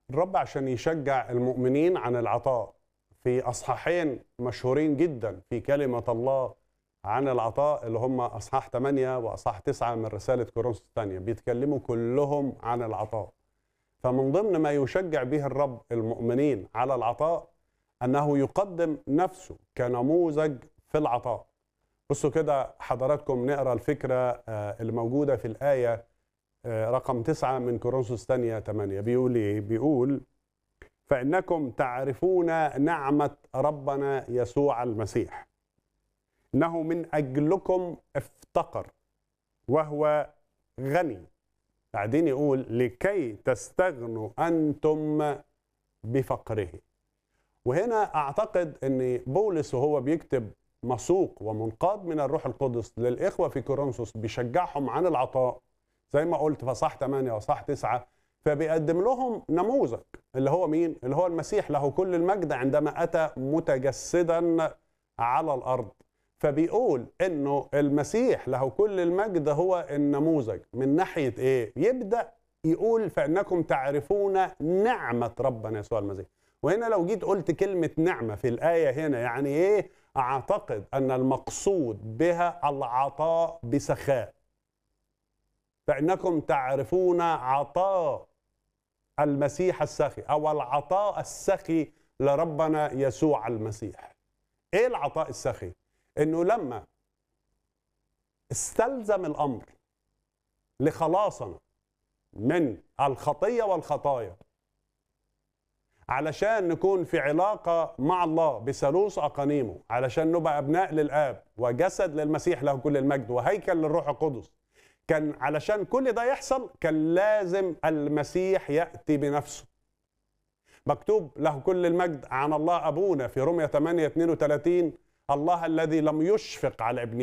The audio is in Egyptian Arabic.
الرب عشان يشجع المؤمنين عن العطاء في اصحاحين مشهورين جدا في كلمه الله عن العطاء اللي هم اصحاح 8 واصحاح 9 من رساله كورنثوس الثانيه بيتكلموا كلهم عن العطاء فمن ضمن ما يشجع به الرب المؤمنين على العطاء انه يقدم نفسه كنموذج في العطاء بصوا كده حضراتكم نقرا الفكره آه، اللي موجوده في الايه آه، رقم تسعة من كورنثوس الثانية 8 بيقول ايه؟ بيقول فإنكم تعرفون نعمة ربنا يسوع المسيح إنه من أجلكم افتقر وهو غني بعدين يقول لكي تستغنوا أنتم بفقره وهنا أعتقد أن بولس وهو بيكتب مسوق ومنقاد من الروح القدس للإخوة في كورنثوس بيشجعهم عن العطاء زي ما قلت في صح 8 وصح 9 فبيقدم لهم نموذج اللي هو مين؟ اللي هو المسيح له كل المجد عندما اتى متجسدا على الارض. فبيقول انه المسيح له كل المجد هو النموذج من ناحيه ايه؟ يبدا يقول فانكم تعرفون نعمه ربنا يسوع المسيح. وهنا لو جيت قلت كلمه نعمه في الايه هنا يعني ايه؟ اعتقد ان المقصود بها العطاء بسخاء. فإنكم تعرفون عطاء المسيح السخي أو العطاء السخي لربنا يسوع المسيح إيه العطاء السخي؟ إنه لما استلزم الأمر لخلاصنا من الخطية والخطايا علشان نكون في علاقة مع الله بثالوث أقانيمه علشان نبقى أبناء للآب وجسد للمسيح له كل المجد وهيكل للروح القدس كان علشان كل ده يحصل كان لازم المسيح يأتي بنفسه مكتوب له كل المجد عن الله أبونا في رمية 8 32 الله الذي لم يشفق على ابنه